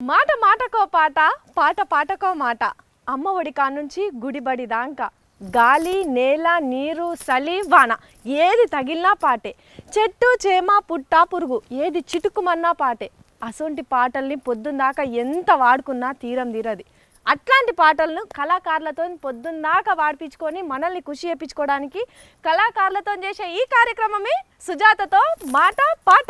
మాట మాటకో పాట పాట పాటకో మాట అమ్మఒడి కానుంచి గుడిబడి దాంక గాలి నేల నీరు చలి వాన ఏది తగిలినా పాటే చెట్టు చేమ పుట్ట పురుగు ఏది చిటుకుమన్నా పాటే అసొంటి పాటల్ని పొద్దుందాకా ఎంత వాడుకున్నా తీరం తీరది అట్లాంటి పాటలను కళాకారులతో పొద్దుందాకా వాడిపించుకొని మనల్ని ఖుషి చేయించుకోవడానికి కళాకారులతో చేసే ఈ కార్యక్రమమే సుజాతతో మాట పాట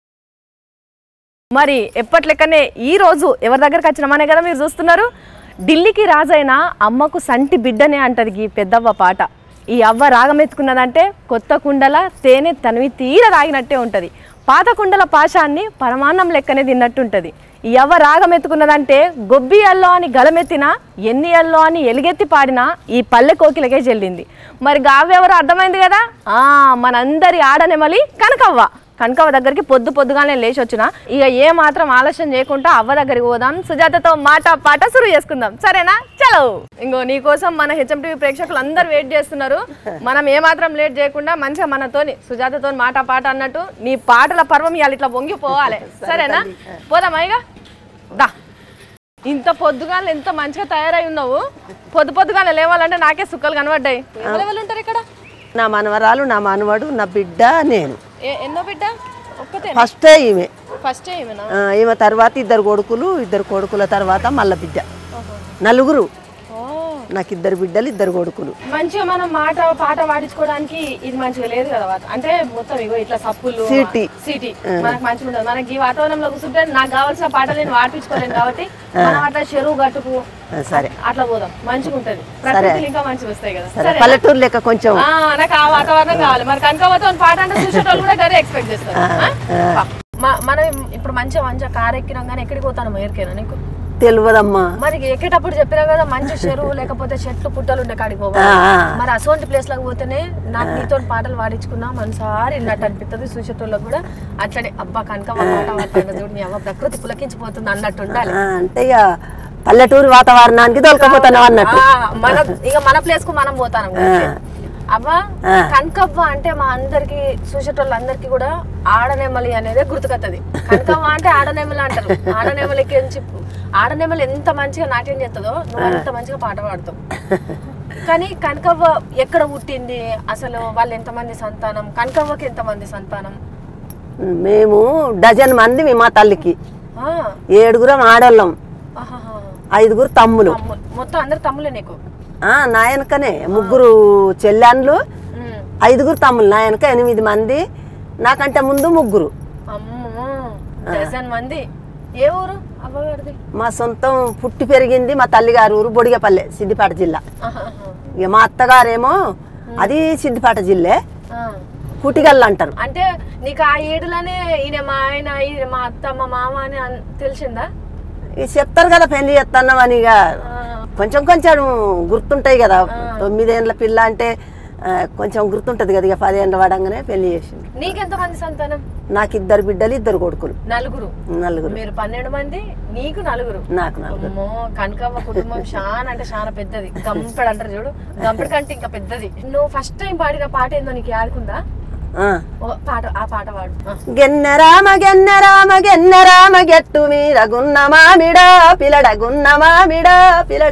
మరి ఎప్పటి లెక్కనే ఈ రోజు ఎవరి దగ్గరకు వచ్చినామనే కదా మీరు చూస్తున్నారు ఢిల్లీకి రాజైన అమ్మకు సంటి బిడ్డనే అంటది ఈ పెద్దవ్వ పాట ఈ అవ్వ రాగం ఎత్తుకున్నదంటే కొత్త కుండల తేనె తనివి తీర రాగినట్టే ఉంటుంది పాత కుండల పాశాన్ని పరమాన్నం లెక్కనే తిన్నట్టుంటది ఈ అవ్వ రాగం ఎత్తుకున్నదంటే గొబ్బి అల్లో అని గలమెత్తినా ఎన్ని అల్లో అని ఎలుగెత్తి పాడినా ఈ పల్లె కోకిలకే చెల్లింది మరి గావెవరో అర్థమైంది కదా ఆ మనందరి ఆడనెమలి కనకవ్వ కనకవ్వ దగ్గరికి పొద్దు పొద్దుగానే లేచి వచ్చిన ఇక ఏ మాత్రం ఆలస్యం చేయకుండా అవ్వ దగ్గరికి పోదాం సుజాతతో మాట పాట సురు చేసుకుందాం సరేనా చలో ఇంకో నీకోసం మన హెచ్ఎం టీవీ ప్రేక్షకులు అందరు వెయిట్ చేస్తున్నారు మనం ఏ మాత్రం లేట్ చేయకుండా మంచిగా మనతోని సుజాతతో మాట పాట అన్నట్టు నీ పాటల పర్వం ఇవాళ ఇట్లా పొంగిపోవాలి సరేనా పోదామా ఇక దా ఇంత పొద్దుగాలు ఎంత మంచిగా తయారై ఉన్నావు పొద్దు పొద్దుగాల లేవాలంటే నాకే సుక్కలు కనబడ్డాయి ఎవరెవరు ఉంటారు ఇక్కడ నా మనవరాలు నా మనవడు నా బిడ్డ నేను ఏ- ఎన్నో బిడ్డ ఒక్కతే ఫస్టే ఈమె ఫస్ట్ ఏమేనా ఆ, ఈమె తర్వాత ఇద్దరు కొడుకులు ఇద్దరు కొడుకుల తర్వాత మళ్ళా బిడ్డ నలుగురు ఓ నాకు ఇద్దరు బిడ్డలు ఇద్దరు కొడుకులు మంచిగా మనం మాట పాట పాడించుకోవడానికి ఇది మంచిగా లేదు కదా వాత. అంటే మొత్తం ఇగో ఇట్లా సప్పులు సిటీ. సిటీ మనకు మంచిగా ఉండదు మనకి ఈ వాతావరణంలో కూర్చుంటే నాకు కావాల్సిన పాటలు నేను పాడించుకోలేను కాబట్టి మనం అట్లా చెరువు గట్టుకు ఆ, సరే అట్లా పోదాం మంచిగా ఉంటది ప్రకృతిలో ఇంకా మంచిగా వస్తాయి కదా సరే సరే పల్లెటూరు లెక్క కొంచెం ఆ, నాకు ఆ వాతావరణం కావాలి మరి కనకవతో పాట అంటే చూసేటోళ్ళు కూడా గదే ఎక్స్పెక్ట్ చేస్తారు ఆ? మ- మనం ఇప్పుడు మంచిగా మంచిగా కార్ ఎక్కినాం కానీ ఎక్కడికి పోతాను ఎరికేనా నీకు తెలియదమ్మా మరి ఎక్కేటప్పుడు చెప్పినా కదా మంచి చెరువు లేకపోతే చెట్లు పుట్టలు ఉండే కాడికి పోవాలి ఆ, ఆ. మరి అసోంటి ప్లేస్ లకు పోతేనే నాకు నీతో పాటలు పాడించుకున్నా మనసారి విన్నట్టు అనిపిస్తుంది చూసేటోళ్ళకి కూడా అట్లనే అబ్బా కనుక పాట పాడుతున్నది చూడు నీ అవ్వ ప్రకృతి పులకించిపోతుంది అన్నట్టు ఉండాలి ఆ, అంటే ఇక పల్లెటూరు వాతావరణానికి దొరకపోతున్నావు అన్నట్టు ఆ, మన ఇక మన ప్లేస్ కు మనం పోతాను అవ్వ ఆ. కనకవ్వ అంటే మా అందరికి చూసేటోళ్ళందరికీ కూడా ఆడనెమ్మలి అనేదే గుర్తుకొత్తది కనకవ్వ అంటే ఆడనెమ్మలి అంటారు ఆడనెమ్మలికి ఎంచి ఆడనెమ్మలి ఎంత మంచిగా నాట్యం చేస్తుందో నువ్వు అంత మంచిగా పాట పాడుతావు కానీ కనకవ్వ ఎక్కడ పుట్టింది అసలు వాళ్ళు ఎంతమంది సంతానం కనకవ్వకి ఎంతమంది సంతానం మేము డజన్ మంది మా తల్లికి ఆ, ఏడుగురం ఆడోళ్ళం ఆహాహా. ఐదుగురు తమ్ములు తమ్ముళ్ళు. మొత్తం అందరు తమ్ములే నీకు ఆ, నా వెనకనే ముగ్గురు చెల్లెన్లు ఉమ్. ఐదుగురు తమ్ములు నా వెనక ఎనిమిది మంది నాకంటే ముందు ముగ్గురు అమ్మో డజన్ మంది ఏ ఊరు అవ్వగారిది మా సొంతం పుట్టి పెరిగింది మా తల్లిగారు ఊరు బొడిగపల్లె సిద్దిపేట జిల్లా ఆహాహా. ఇక మా అత్తగారేమో అది సిద్దిపేట జిల్లే ఆ. కుటిగల్లు అంటారు అంటే నీకు ఆ ఏడులోనే ఈయన మా ఆయన ఈయన మా అత్త మా మామ అని అన్- తెలిసిందా ఇక చెప్తారు కదా పెళ్లి చేస్తున్నామని ఇక ఆ. కొంచెం కొంచెం గుర్తుంటాయి కదా తొమ్మిదేండ్ల పిల్ల అంటే ఆ, కొంచెం గుర్తుంటది కదా ఇక పదేండ్ల పడంగానే పెళ్లి చేసిండు నీకెంత మంది సంతానం నాకు ఇద్దరు బిడ్డలు ఇద్దరు కొడుకులు నలుగురు నలుగురు మీరు పన్నెండు మంది నీకు నలుగురు నాకు నలుగురు అమ్మో కనకవ్వ కుటుంబం చాలా అంటే చాలా పెద్దది గంపెడు అంటారు చూడు గంపెడు కంటే ఇంకా పెద్దది నువ్వు ఫస్ట్ టైం పాడిన పాట ఏందో నీకు ఆడుకుందా ఆ. ఓ పాట ఆ పాట పాడు ఆ. గెన్నెరామ గెన్నెరామ గెన్నెరామ గెట్టు మీద గున్న మామిడా పిలడ గున్న మామిడా పిలడ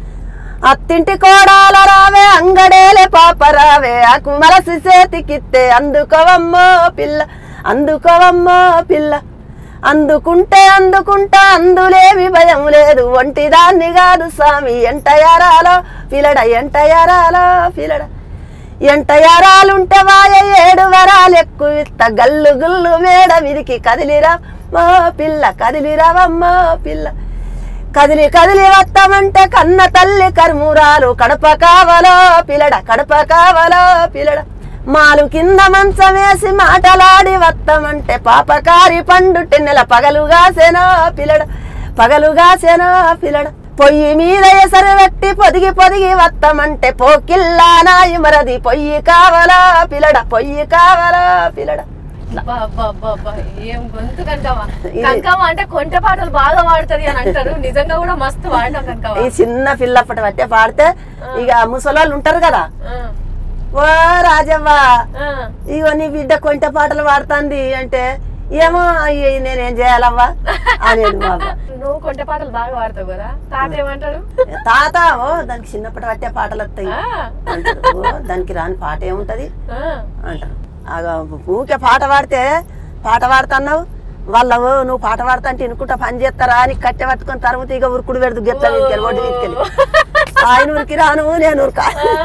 అత్తింటి కోడాల రావే అంగడేలే పాప రావే అకుమలసి చేతికిత్తే అందుకోవమ్మో పిల్ల అందుకోవమ్మో పిల్ల అందుకుంటే అందుకుంటా అందులేవి భయం లేదు ఒంటి దాన్ని కాదు స్వామి ఎంటయారాలో పిలడ ఎంటయారాలో పిలడ ఎంట యారాలుంటే వాయ ఏడు వరాలు ఎక్కువ ఇత్త గల్లు గుల్లు మేడ మీదికి కదిలిరా మా పిల్ల కదిలిరావమ్మా పిల్ల కదిలి కదిలి వస్తామంటే కన్న తల్లి కర్మూరాలు కడప కావలో పిల్లడ కడప కావలో పిల్లడ మాలు కింద మంచం వేసి మాటలాడి వస్తామంటే పాపకారి పండు టెన్నెల పగలుగాసేనా పిల్లడ పగలుగాసేనా పిల్లడ పొయ్యి మీద ఎసరు పెట్టి పొదిగి పొదిగి వస్తామంటే పోకిల్లా నాయి మరది పొయ్యి కావలా పిల్లడ పొయ్యి కావలా పిల్లడ అబ్బా, అబ్బా, అబ్బా, అబ్బా, ఏం గొంతు కనకవ్వ కనకవ్వ అంటే కొంట పాటలు బాగా పాడుతుంది అని అంటారు నిజంగా కూడా మస్తు వాడినావు కనకవ్వ ఈ చిన్న పిల్లప్పటి బట్టే పాడితే ఇక ముసలోళ్ళు ఉంటారు కదా ఆ, ఓ రాజవ్వ ఆ. ఇగో నీ బిడ్డ కొంట పాటలు పాడుతుంది అంటే ఏమో అయ్యి నేనేం చేయాలవ్వా అనేది మా అవ్వ నువ్వు కొంటె పాటలు బాగా పాడతావు కదా తాత ఏమంటాడు తాత ఓ దానికి చిన్నప్పటి పట్టే పాటలు వస్తాయి ఆ, అంటారు ఓ, దానికి రాని పాట ఏముంటది ఆ, అంటారు ఆగా ఊకే పాట పాడితే పాట పాడుతున్నావు వాళ్ళ ఓ నువ్వు పాట పాడతా అంటే ఇనుకుంటా పని చేస్తారా అని కట్టె పట్టుకొని తరువాత ఇక ఉరుకుడు పెడదు గెట్ల వీటికెళ్ళి ఒడ్డు వీటికెళ్ళి ఆయన ఊరికి రాను నేను ఊరుకా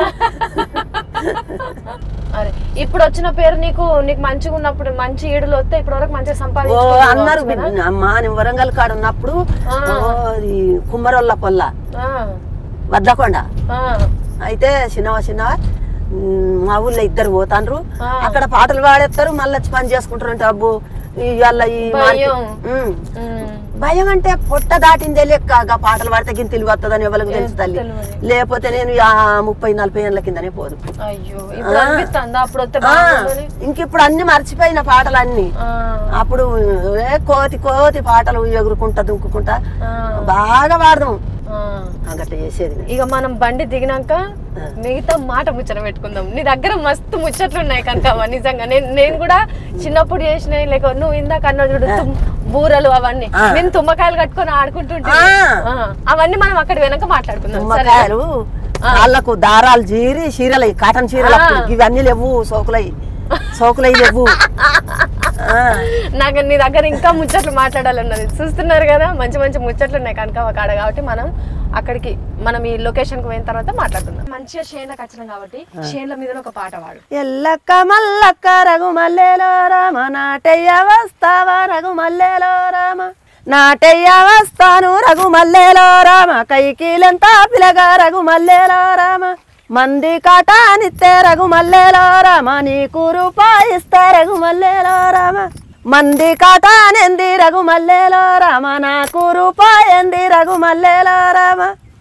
అరే ఇప్పుడు వచ్చిన పేరు నీకు నీకు మంచిగా ఉన్నప్పుడు మంచి ఈడులు వస్తే ఇప్పటి వరకు మంచిగా ఓ సంపాదించుకోవచ్చు అన్నారు కదా? అమ్మా నేను వరంగల్ కాడ ఉన్నప్పుడు ఆ. ఓ, అది కుమ్మరొల్ల పొల్ల ఆ, వద్దకొండ ఆ, అయితే చిన్నవా చిన్నవా ఉమ్, మా ఊళ్ళో ఇద్దరు పోతాండ్రు ఆ. అక్కడ పాటలు పాడేస్తారు మళ్ళీ వచ్చి పని చేసుకుంటారు అంటే అబ్బు ఇవాళ ఈ భయం. మార్కెట్- ఉమ్. ఉమ్, భయం అంటే పొట్ట దాటిందే లెక్క గా పాటలు పాడితే గిని తెలివి వస్తుందని ఎవరికి తెలుసు తల్లి తెలియదు. లేకపోతే నేను ఆ ముప్పై నలభై ఏళ్ళ కిందనే పోదు అయ్యో ఇప్పుడు ఆ. అనిపిస్తుందా అప్పుడు వస్తే ఆ, బాగుందని ఇంక ఇప్పుడు అన్ని మర్చిపోయిన పాటలు అన్ని ఆ, అప్పుడు ఏ కోతి కోతి పాటలు ఎగురుకుంటా దుంకుకుంటా ఆ, బాగా పాడదాం ఆ. అట్లా చేసేది నేను. ఇక మనం బండి దిగినాక మిగతా మాట ముచ్చట పెట్టుకుందాం నీ దగ్గర మస్తు ముచ్చట్లు ఉన్నాయి కనుక నిజంగా నేను నేను కూడా చిన్నప్పుడు చేసినాయి లేక నువ్వు ఇందాక అన్న చూడు తుమ్- బూరలు అవన్నీ ఆ. నేను తుమ్మకాయలు కట్టుకొని ఆడుకుంటుంటే ఆ. ఆ, అవన్నీ మనం అక్కడ వెనక మాట్లాడుకుందాం సరే నిమ్మకాయలు కాళ్ళకు దారాలు జీరి చీరలు కాటన్ చీరలు అప్పుడు ఇవన్నీ లేవు సోకులై సోకులై లేవు ఆ, నాకు నీ దగ్గర ఇంకా ముచ్చట్లు మాట్లాడాలన్నది చూస్తున్నారు కదా మంచి మంచి ముచ్చట్లు ఉన్నాయి కనుక ఒక కాడ కాబట్టి మనం అక్కడికి మనం ఈ లొకేషన్ కు పోయిన తర్వాత మాట్లాడుకుందాం మంచిగా షేన్లకు వచ్చినాం కాబట్టి షేన్ల మీద ఒక పాట పాడు ఎల్లక్క మల్లక్క రఘు మల్లెలో రామ నాటయ్య వస్తావా రఘు మల్లెలో రామ నాటయ్య వస్తాను రఘు మల్లెలో రామ కైకీలెంత పిలగా రఘు మల్లెలో రామ మంది కాటానిత్తే రఘు మల్లెలో రామ నీకు రూపాయిస్తా రఘు మల్లెలో రామ మంది కాటానెంది రఘు మల్లెలో రామ నాకు రూపాయంది రఘు మల్లెలో రామ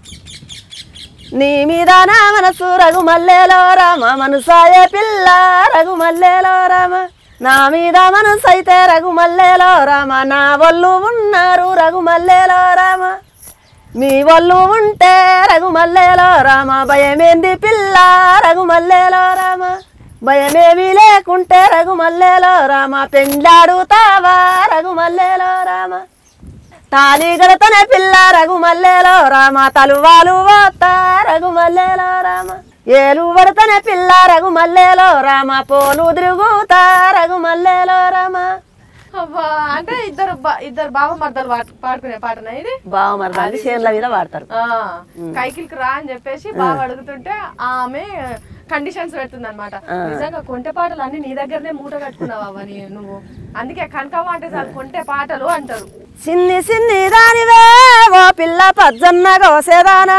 నీ మీద నా మనసు రఘు మల్లెలో రామ మనసాయే పిల్ల రఘు మల్లెలో రామ నా మీద మనసు అయితే రఘు మల్లెలో రామ నా వాళ్ళు ఉన్నారు రఘు మల్లెలో రామ మీ వాళ్ళు ఉంటే రఘు మల్లెలో రామ భయమేంది పిల్ల రఘు మల్లెలో రామ భయమేమీ లేకుంటే రఘు మల్లెలో రామ పెండ్లాడుతావా రఘు మల్లెలో రామ తాలి గడతనే పిల్ల రఘు మల్లెలో రామ తలువాలు పోతా రఘు మల్లెలో రామ ఏలు పడతనే పిల్ల రఘు మల్లెలో రామ పోలు తిరుగుతా రఘు మల్లెలో రామ అబ్బా అంటే ఇద్దరు బా- ఇద్దరు బావ మర్దలు పాట- పాడుకునే పాటనా ఇది బావ మరి చేనుల మీద వాడతారు ఆ కైకిలికి రా అని చెప్పేసి బావ అడుగుతుంటే ఆమె కండిషన్స్ పెడుతుంది అనమాట నిజంగా కొంటె పాటలు అన్ని నీ దగ్గరనే మూట కట్టుకున్నావా అవని నువ్వు అందుకే కనకవ్వ అంటే చాలు కొంటె పాటలు అంటారు సిన్ని సిన్ని దానివే ఓ పిల్ల పజ్జన్న కోసేదానా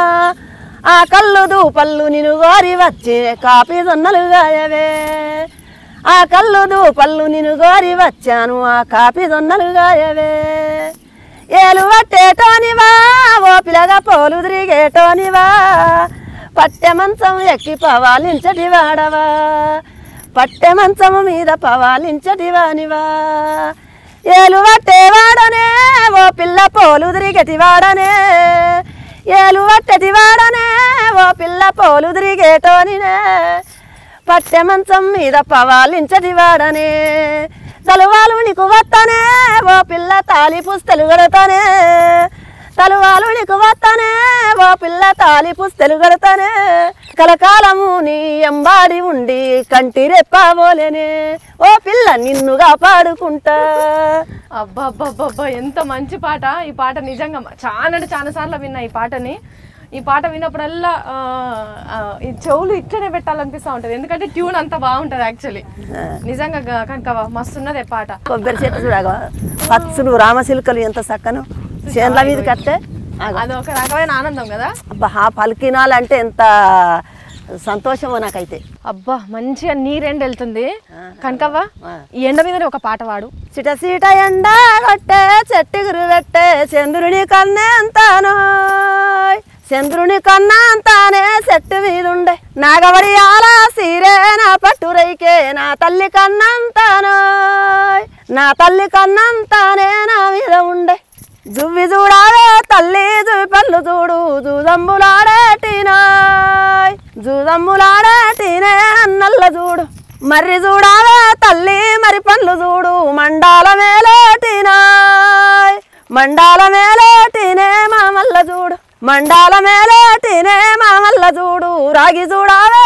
ఆ కళ్ళు దూపళ్ళు నిన్ను గోరి వచ్చి కాపీ జొన్నలు గాయవే ఆ కళ్ళు దూపళ్ళు నిన్ను గోరి వచ్చాను ఆ కాపీ జొన్నలు గాయవే ఏలు పట్టేటోనివా ఓ పిల్లగా పోలు తిరిగేటోనివా పట్టె మంచం ఎక్కి పవాలించటి వాడవా పట్టె మంచము మీద పవాలించటి వానివా ఏలు పట్టేవాడనే ఓ పిల్ల పోలు తిరిగేటి వాడనే ఏలు పట్టేటి వాడనే ఓ పిల్ల పోలు తిరిగేటోనినే పట్టె మంచం మీద పవాలించటి వాడనే తలువాలు నీకు వత్తనే ఓ పిల్ల తాలి పుస్తలు గడతానే తలువాలు నీకు వత్తనే ఓ పిల్ల తాలి పుస్తలు గడతానే కలకాలము నీ ఎంబాడి ఉండి కంటి రెప్పబోలేనే ఓ పిల్ల నిన్నుగా పాడుకుంటా అబ్బా అబ్బా అబ్బా, అబ్బా ఎంత మంచి పాట ఈ పాట నిజంగా చాలా అంటే చాలా సార్లు విన్నా ఈ పాటని ఈ పాట విన్నప్పుడల్లా ఆ, ఆ, ఈ చెవులు ఇట్లనే పెట్టాలనిపిస్తూ ఉంటది ఎందుకంటే ట్యూన్ అంత బాగుంటది యాక్చువల్లీ నిజంగా గ- కనుక మస్తు ఉన్నది ఈ పాట కొబ్బరి చెట్టు చూడగా పచ్చులు రామశిల్కలు ఎంత చక్కను చేన్ల మీద కట్టే అది ఒక రకమైన ఆనందం కదా అబ్బా ఆ పలికినాలంటే ఎంత సంతోషమో నాకైతే అబ్బా మంచిగా నీరెండ్ వెళ్తుంది కనకవ్వ ఈ ఎండ మీద ఒక పాట పాడు సిట సీట ఎండ కొట్టే చెట్టు గురు పెట్టే చంద్రుని కన్నే అంతానో చంద్రుని కన్నా అంతానే చెట్టు మీద ఉండే నాగవడి ఆలా సీరే నా పట్టు రైకే నా తల్లి కన్నంతానో నా తల్లి కన్నంతానే నా మీద ఉండే జువ్వి చూడాలే తల్లి జువ్వి పళ్ళు చూడు జూదంబులాడేటినాయ్ జూదంబులాడేటినే అన్నల్ల చూడు మర్రి చూడాలే తల్లి మరి పండ్లు చూడు మండాల మేలేటినాయ్ మండాల మేలేటినే మామల్ల చూడు మండాల మేలేటినే మామల్ల చూడు రాగి చూడావే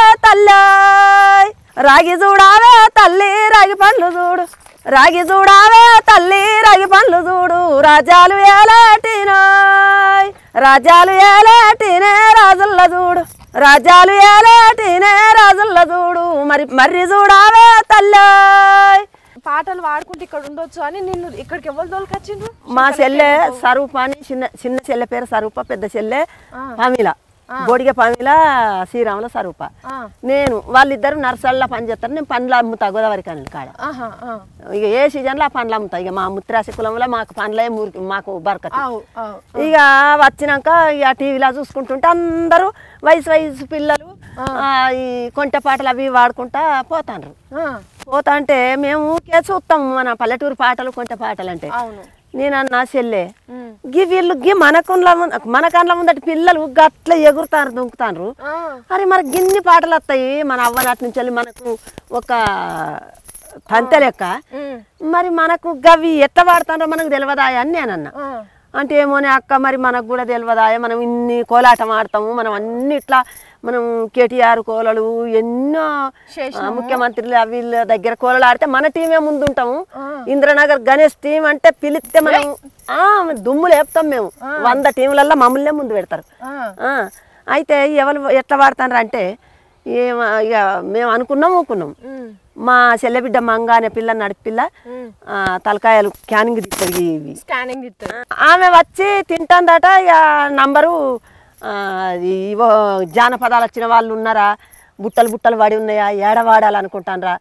తల్లాయ్ రాగి చూడావే తల్లి రాగి పండ్లు చూడు రాగి చూడావే తల్లి రాగి పండ్లు చూడు రాజాలు ఏలేటినాయ్ రాజాలు ఏలేటినే రాజుల్ల చూడు రాజాలు ఏలేటినే రాజుల్ల చూడు మరి మర్రి చూడావే తల్లాయ్ పాటలు పాడుకుంటే ఇక్కడ ఉండొచ్చు అని నిన్ను ఇక్కడికి ఎవరు తోలుకొచ్చిండ్రు మా చెల్లె స్వరూప అని చిన్న చిన్న చెల్లె పేరు స్వరూప పెద్ద చెల్లె పామిల బోడిగ పామిల శ్రీరాముల స్వరూప ఆ. నేను వాళ్ళిద్దరు నర్సళ్ళ పని చేస్తారు నేను పండ్లు అమ్ముతా గోదావరి కనుల కాడ ఆహా ఆ. ఇక ఏ సీజన్లో ఆ పండ్లు అమ్ముతా ఇక మా ముత్రాసి కులంలో మాకు పండ్లే మురికి మాకు బరకత ఆవు ఆవు ఇక వచ్చినాక ఇక టీవీలో చూసుకుంటుంటే అందరూ వయసు వయసు పిల్లలు ఆ, ఈ కొంటె పాటలు అవి వాడుకుంటా పోతాండ్రు ఆ. పోతా అంటే మేము ఊరికే చూస్తాం మన పల్లెటూరు పాటలు కొంటె పాటలు అంటే అవును నేను అన్నా చెల్లె ఉమ్. గి వీళ్ళు గి మన కండ్ల ముంద మన కండ్ల ముందట పిల్లలు గట్ల ఎగురుతారు దుంకుతారు ఆ. అరే మరి గిన్ని పాటలు వస్తాయి మన అవ్వనాటి నుంచి వెళ్ళి మనకు ఒక తంతె లెక్క ఉమ్. మరి మనకు గవి ఎట్లా వాడుతారో మనకు తెలియదా అని నేను అన్నా ఆ. అంటే ఏమోనే అక్క మరి మనకు కూడా తెలియదా మనం ఇన్ని కోలాటం ఆడతాము మనం అన్ని ఇట్లా మనం కేటీఆర్ కోలలు ఎన్నో ఆ, ముఖ్యమంత్రులు వీళ్ళ దగ్గర కోలలు ఆడితే మన టీమే ముందు ఉంటాము ఇంద్రనగర్ గణేష్ టీం అంటే పిలిస్తే మనం ఆ, దుమ్ము లేపుతాం మేము వంద టీంలల్లో మమ్మల్నే ముందు పెడతారు ఆ. ఆ, అయితే ఎవరు ఎట్లా వాడతారు అంటే ఏమ ఇక మేము అనుకున్నాం ఊకున్నాం ఉమ్. మా చెల్లెబిడ్డ మంగ అనే పిల్ల నడిపిల్ల ఆ, తలకాయలు క్యానింగ్ తీస్తుంది ఇవి స్కానింగ్ ఇస్తారు ఆమె వచ్చి తింటుందట ఇక నంబరు ఆ, ఇవో జానపదాలు వచ్చిన వాళ్ళు ఉన్నారా బుట్టలు బుట్టలు పడి ఉన్నాయా ఏడ వాడాలనుకుంటానరా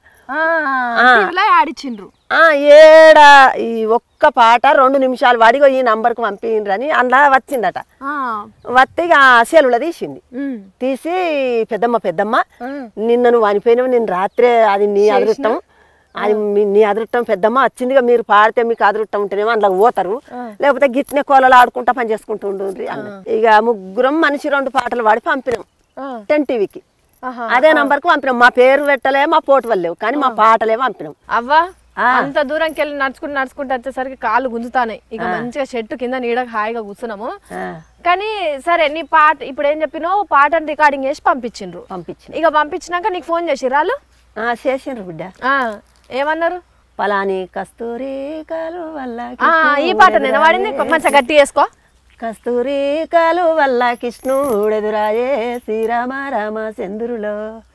టీవీలో ఆడిచ్చిండ్రు ఆ, ఏడ ఈ ఒక్క పాట రెండు నిమిషాలు వాడిగో ఈ నంబర్కి పంపిండ్రని అందులో వచ్చిందట ఆ. వస్తే ఇక సెలుల తీసింది ఉమ్. తీసి పెద్దమ్మ పెద్దమ్మ ఉమ్. నిన్న నువ్వు అనిపోయినావు నేను రాత్రే అది నీ అదృష్టం అది మీ- నీ అదృష్టం పెద్దమ్మ వచ్చిందిగా మీరు పాడితే మీకు అదృష్టం ఉంటేనేమో అందులో పోతారు లేకపోతే గిట్నే కోలలు ఆడుకుంటా పని చేసుకుంటూ ఉండు ఇక ముగ్గురం మనిషి రెండు పాటలు పాడి పంపినాం ఆ. టెన్ టీవీకి ఆహా. అదే నంబర్కి పంపినాం మా పేరు పెట్టలే మా పోటు వల్లేవు కానీ మా పాటలే పంపినాం అవ్వా అంత దూరంకి వెళ్ళి నడుచుకుంటూ నడుచుకుంటూ వచ్చేసరికి కాళ్ళు గుంజుతాయి ఇక మంచిగా చెట్టు కింద నీడకు హాయిగా కూర్చున్నాము ఆ, కానీ సరే నీ పాట ఇప్పుడు ఏం చెప్పినావు పాటను రికార్డింగ్ చేసి పంపించిండ్రు పంపించిన ఇక పంపించినాక నీకు ఫోన్ చేసి రాళ్ళు ఆ, చేసిండ్రు బిడ్డ ఏమన్నారు పలాని కస్తూరి కాలు వల్ల ఆ, ఈ పాట నేను వాడింది మంచిగా గట్టి వేసుకో కస్తూరి కాలు వల్ల కృష్ణుడెదురాయే శ్రీరామ రామ చంద్రులో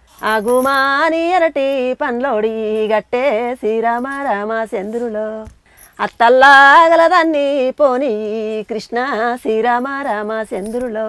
అగుమాని ఎరటి పండ్లోడి గట్టే శ్రీరామ రామ చంద్రులో అత్తల్లాగలదాన్ని పోని కృష్ణ శ్రీరామ రామ చంద్రులో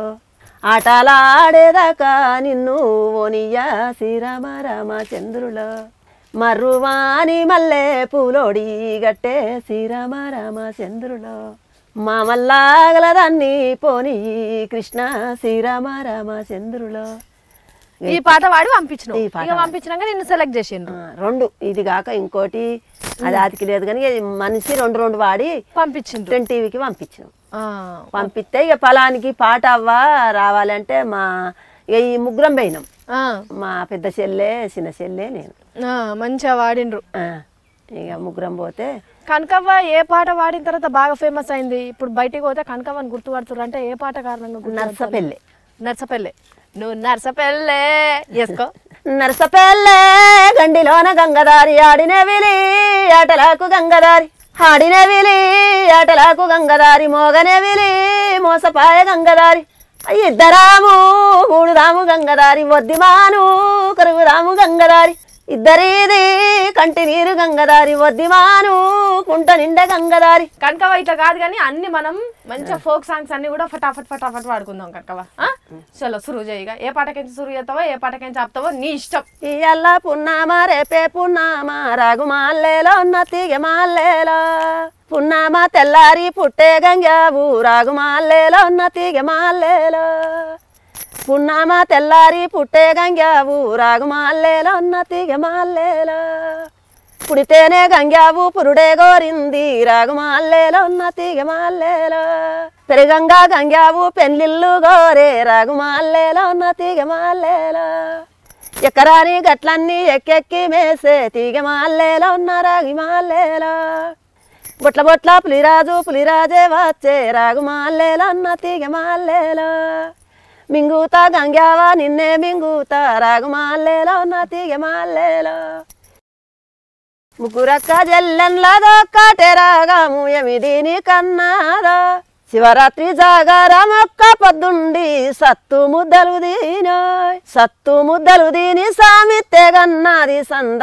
ఆటలాడేదాకా నిన్ను ఓనియ్యా శ్రీరామ రామ చంద్రులో మర్రువాని మల్లె పూలోడి గట్టే శ్రీరామ రామ చంద్రులో మామల్లాగలదాన్ని పోని కృష్ణ శ్రీరామ రామ చంద్రులో ఈ పాట వాడి పంపించినావు ఈ పాట ఇక పంపించినాక నిన్ను సెలెక్ట్ చేసిండ్రు ఆ, రెండు ఇది కాక ఇంకోటి అది ఆతికి లేదు కానీ ఇది మనిషి రెండు రెండు వాడి పంపించిండ్రు టెన్ టీవీకి పంపించినాం ఆ, పంపిస్తే ఇక ఫలానికి పాట అవ్వా రావాలంటే మా ఇక ఈ ముగ్గురం పోయినాం ఆ, మా పెద్ద చెల్లె చిన్న చెల్లె నేను ఆ, మంచిగా వాడిండ్రు ఆ, ఇక ముగ్గురం పోతే కనకవ్వ ఏ పాట వాడిన తర్వాత బాగా ఫేమస్ అయింది ఇప్పుడు బయటికి పోతే కనకవ్వని గుర్తుపడుతున్నారు అంటే ఏ పాట కారణంగా గుర్తుపడతారు? నర్సపెల్లె నర్సపల్లె నువ్వు నర్సపల్లె వేసుకో నరసపెల్లె గండిలోన గంగదారి ఆడిన విలి ఆటలాకు గంగదారి ఆడిన విలి ఆటలాకు గంగదారి మోగనే విలి మోసపాయ గంగదారి ఇద్దరాము మూడుదాము గంగదారి వద్దిమాను కరుగుదాము గంగదారి ఇద్దరిది కంటి నీరు గంగదారి వద్దిమాను కుంట నిండా గంగదారి కనకవ్వ ఇట్లా కాదు కానీ అన్ని మనం మంచిగా ఫోక్ సాంగ్స్ అన్ని కూడా ఫటాఫట్ ఫటాఫట్ వాడుకుందాం కనకవ్వ ఆ? చలో సురువు చేయగా ఏ పాటకించి సురువు చేస్తావో ఏ పాటకించి ఆపుతావో నీ ఇష్టం ఇయ్యల్ల పున్నామా రేపే పున్నామా రాగుమాల్లేలో ఉన్న తీగె మాల్లేలో పున్నామా తెల్లారి పుట్టే గంగావు రాగుమాల్లేలో ఉన్న తీగె మాల్లేలో పున్నామా తెల్లారి పుట్టే గంగావు రాగుమాల్లేలో ఉన్న తీగె మాల్లేలో పుడితేనే గంగావు పురుడే గోరింది రాగుమాల్లేలో ఉన్న తీగ మాల్లేలో పెరుగంగా గంగావు పెళ్ళిళ్ళు గోరే రాగుమాల్లేలో ఉన్న తీగ మాల్లేలో ఎకరాని గట్లన్నీ ఎక్కెక్కి మేసే తీగ మాల్లేలో ఉన్న రాగి మాల్లేలో బొట్ల బొట్ల పులిరాజు పులిరాజే వచ్చే రాగుమాల్లేలన్న తీగ మాల్లేలో మింగుతా గంగ్యావా నిన్నే మింగుతా రాగుమాల్లేలో నా తీగ మాల్లేలో ముగ్గురక్క జల్లెన్లదో కాటెరాగాము ఎమిదిని కన్నారా శివరాత్రి జాగారమొక్క పొద్దుండి సత్తు ముద్దలు దీనోయ్ సత్తు ముద్దలు దీని సామిత్తే గన్నది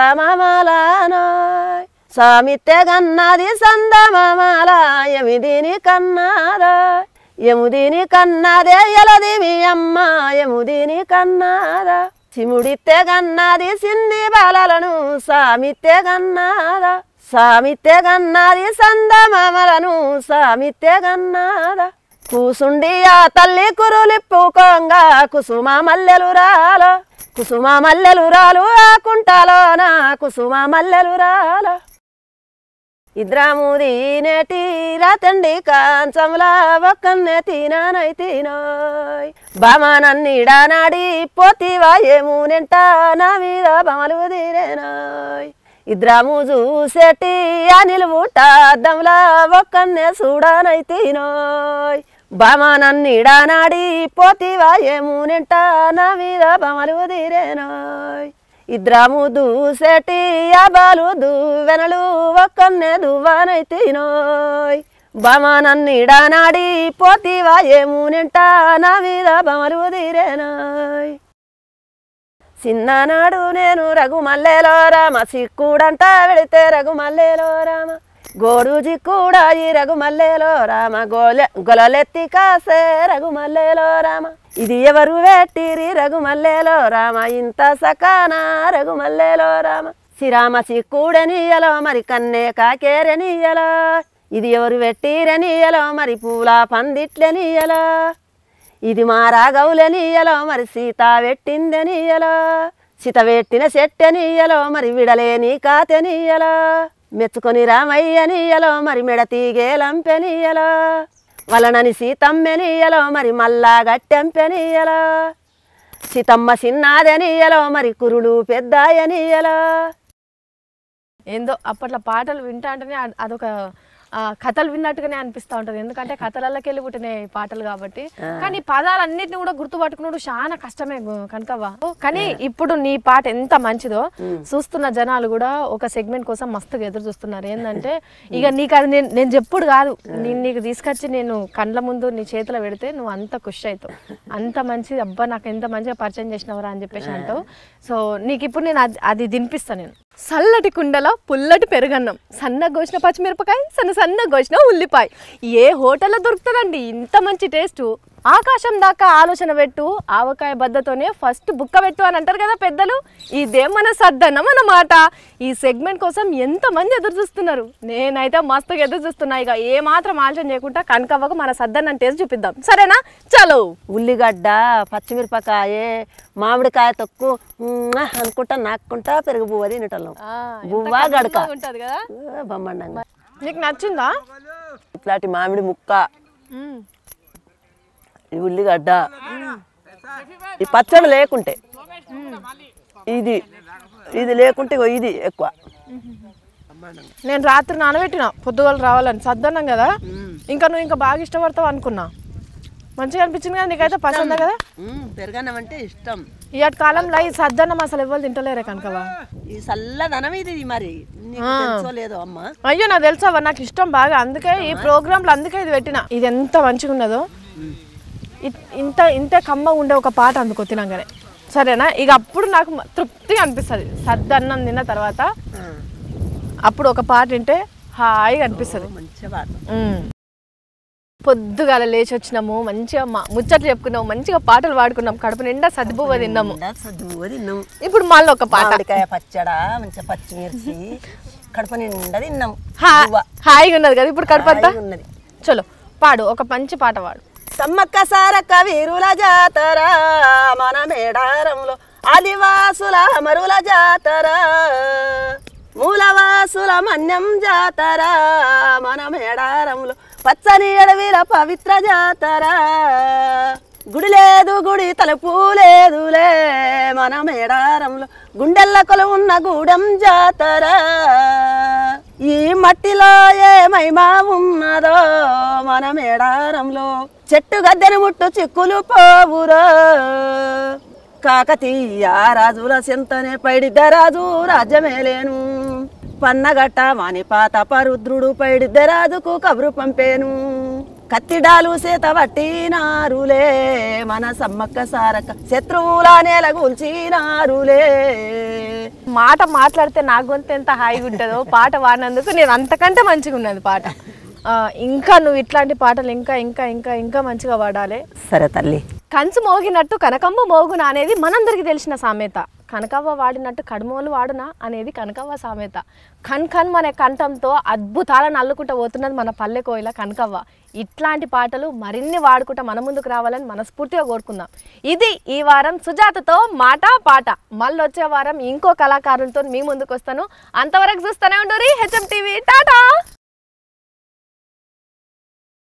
సందమామలానోయ్ సామిత్తే గన్నది సందమామల ఎమిదిని కన్నారా ఎముదిని కన్నదే ఎలది మీ అమ్మ ఎముదిని కన్నారా సిముడితే గన్నది సిన్ని బాలలను సామిత్తే గన్నాదా సామిత్తే గన్నది సందమామలను సామిత్తే గన్నాదా కూసుండి ఆ తల్లి కురులిప్పుకోంగా కుసుమ మల్లెలు రాల కుసుమ మల్లెలు రాలు ఆ కుంటలోన కుసుమ మల్లెలు రాల ఇద్రాము దీనేటి రాతండి కాంచములా ఒక్కన్నే తినానై తినోయ్ బామానన్నీడా నాడి పోతివా ఏమునెంట నా మీద బమలు తీరేనాయ్ ఇద్రాము చూసేటి ఆ నిలువుట అద్దంలా ఒక్కన్నే చూడానై తినోయ్ బామానన్నీడా నాడి పోతివా ఏమునెంట నా మీద బమలు తీరేనాయ్ ఇద్రాము దూసేటి అబాలు దువ్వెనలు ఒక్కన్నే దువ్వనైతినోయ్ బమానన్నీడా నాడి పోతివా ఏమునెంట నా మీద బమలు తీరేనాయ్ చిన్ననాడు నేను రఘుమల్లెలో రామ సిక్కుడంట వెళితే రఘుమల్లెలో రామ గోడుజి కూడా ఈ రఘుమల్లెలో రామ గోలె గొలలెత్తి కాసే రఘుమల్లెలో రామ ఇది ఎవరు వెట్టిరి రఘుమల్లెలో రామ ఇంత సకానా రఘుమల్లెలో రామ శ్రీరామ సిక్కుడనియలో మరి కన్నే కాకేరనియలో ఇది ఎవరు వెట్టిరనియలో మరి పూల పందిట్లనియలో ఇది మా రాగవులనియలో మరి సీత పెట్టిందనియలో సీత పెట్టిన చెట్టనియలో మరి విడలేని కాతెనియలో మెచ్చుకొని రామయ్యనియలో మరి మెడ తీగేలంపెనియలో వలనని సీతమ్మెనియలో మరి మల్లా గట్టెంపెనియలో సీతమ్మ చిన్నాదనియలో మరి కురులు పెద్దాయనియలో ఏందో అప్పట్లో పాటలు వింటా అంటేనే అ- అదొక ఆ, కథలు విన్నట్టుగానే అనిపిస్తూ ఉంటది ఎందుకంటే కథలకి వెళ్ళి పుట్టినాయి ఈ పాటలు కాబట్టి కానీ ఈ పదాలన్నిటిని కూడా గుర్తుపట్టుకున్నాడు చాలా కష్టమే గు- కనకవ్వ కానీ ఇప్పుడు నీ పాట ఎంత మంచిదో చూస్తున్న జనాలు కూడా ఒక సెగ్మెంట్ కోసం మస్తుగా ఎదురు చూస్తున్నారు ఏంటంటే ఇక నీకు అది నేను నేను చెప్పుడు కాదు నేను నీకు తీసుకొచ్చి నేను కండ్ల ముందు నీ చేతిలో పెడితే నువ్వు అంత ఖుషి అవుతావు అంత మంచి అబ్బా నాకు ఎంత మంచిగా పరిచయం చేసినవరా అని చెప్పేసి అంటావు సో నీకు ఇప్పుడు నేను అది అది తినిపిస్తాను నేను చల్లటి కుండలో పుల్లటి పెరుగన్నం సన్న గోసిన పచ్చిమిరపకాయ సన్న సన్న గోసిన ఉల్లిపాయ ఏ హోటల్లో దొరుకుతుందండి ఇంత మంచి టేస్ట్ ఆకాశం దాకా ఆలోచన పెట్టు ఆవకాయ బద్దతోనే ఫస్ట్ బుక్క పెట్టు అని అంటారు కదా పెద్దలు ఇదే మన సద్దన్నం అన్నమాట ఈ సెగ్మెంట్ కోసం ఎంతమంది ఎదురు చూస్తున్నారు నేనైతే మస్తుగా ఎదురు చూస్తున్నా ఇక ఏ మాత్రం ఆలోచన చేయకుండా కనకవ్వకు మన సద్దన్నం టేస్ట్ చూపిద్దాం సరేనా చలో ఉల్లిగడ్డ పచ్చిమిరపకాయ మామిడికాయ తొక్కు ఉమ్మ అనుకుంటా నాకుంటా పెరుగు బువ్వ తినటం బువ్వ గడక ఉంటది కదా ఆ, బొమ్మండంగా నీకు నచ్చిందా ఇట్లాంటి మామిడి ముక్క ఈ ఉల్లిగడ్డ ఈ పచ్చడి లేకుంటే ఇది ఇది లేకుంటే ఇగో ఇది ఎక్కువ నేను రాత్రి నానబెట్టిన పొద్దుగల రావాలని సద్దన్నం కదా ఇంకా నువ్వు ఇంకా బాగా ఇష్టపడతావు అనుకున్నా మంచిగా అనిపించింది కదా నీకైతే పసందా కదా పెరగన్నం అంటే ఇష్టం ఇవాటి కాలంలో ఈ సద్దన్నం అసలు ఎవ్వరు తింటలేరే కనుకవా ఈ చల్లదనం ఇది మరి నీకు తెలుసో లేదో అమ్మ అయ్యో నాకు తెలుసా నాకు ఇష్టం బాగా అందుకే ఈ ప్రోగ్రాంలో అందుకే ఇది పెట్టిన ఇది ఎంత మంచిగా ఉన్నదో ఇ- ఇంత ఇంత కమ్మ ఉండే ఒక పాట అందుకో తినంగానే సరేనా ఇక అప్పుడు నాకు మ- తృప్తిగా అనిపిస్తుంది సద్దన్నం తిన్న తర్వాత అప్పుడు ఒక పాట వింటే హాయిగా అనిపిస్తుంది మంచిగా పాట ఉమ్. పొద్దుగాల లేచి వచ్చినాము మంచిగా మా ముచ్చట్లు చెప్పుకున్నాము మంచిగా పాటలు పాడుకున్నాం కడుపు నిండా సద్దుబువ్వ తిన్నాము నిండా చదువు తిన్నాం ఇప్పుడు మళ్ళీ ఒక పాట మామిడికాయ పచ్చడా మంచిగా పచ్చిమిర్చి కడప నిండా తిన్నాం హా- బువ్వ. హాయిగా ఉన్నది కదా ఇప్పుడు కడుపు అంతా హాయిగా ఉన్నది చలో పాడు ఒక మంచి పాట పాడు సమ్మక్క సారక్క వీరుల జాతర మన మేడారంలో ఆదివాసుల మరుల జాతర మూలవాసుల మన్యం జాతర మన మేడారంలో పచ్చని అడవిల పవిత్ర జాతర గుడి లేదు గుడి తలుపు లేదులే మన మేడారంలో గుండెల్ల కొలు ఉన్న గూడెం జాతర ఈ మట్టిలో ఏ మహిమా ఉన్నదో మన మేడారంలో చెట్టు గద్దెను ముట్టు చిక్కులు పోవురో కాకతీయ రాజుల చింతనే పైడిద్ద రాజు రాజ్యమేలేను పన్నగట్ట మానిపాత పరుద్రుడు పైడిద్ద రాజుకు కబురు పంపేను కత్తిడాలు సేత పట్టినారులే మన సమ్మక్క సారక్క శత్రువుల నేల కూల్చినారులే మాట మాట్లాడితే నా గొంతు ఎంత హాయిగా ఉంటుందో పాట పాడినందుకు నేను అంతకంటే మంచిగా ఉన్నది పాట ఆ, ఇంకా నువ్వు ఇట్లాంటి పాటలు ఇంకా ఇంకా ఇంకా ఇంకా మంచిగా పాడాలి సరే తల్లి కంచు మోగినట్టు కనకమ్మ మోగున అనేది మనందరికీ తెలిసిన సామెత కనకవ్వ వాడినట్టు కడుమోలు వాడునా అనేది కనకవ్వ సామెత కన్ కన్ అనే కంఠంతో అద్భుతాలను అల్లుకుంటూ పోతున్నది మన పల్లె కోయిల కనకవ్వ ఇట్లాంటి పాటలు మరిన్ని వాడుకుంటా మన ముందుకు రావాలని మనస్ఫూర్తిగా కోరుకుందాం ఇది ఈ వారం సుజాతతో మాట పాట మళ్ళీ వచ్చే వారం ఇంకో కళాకారులతో మీ ముందుకు వస్తాను అంతవరకు చూస్తూనే ఉండరు హెచ్ఎం టీవీ టాటా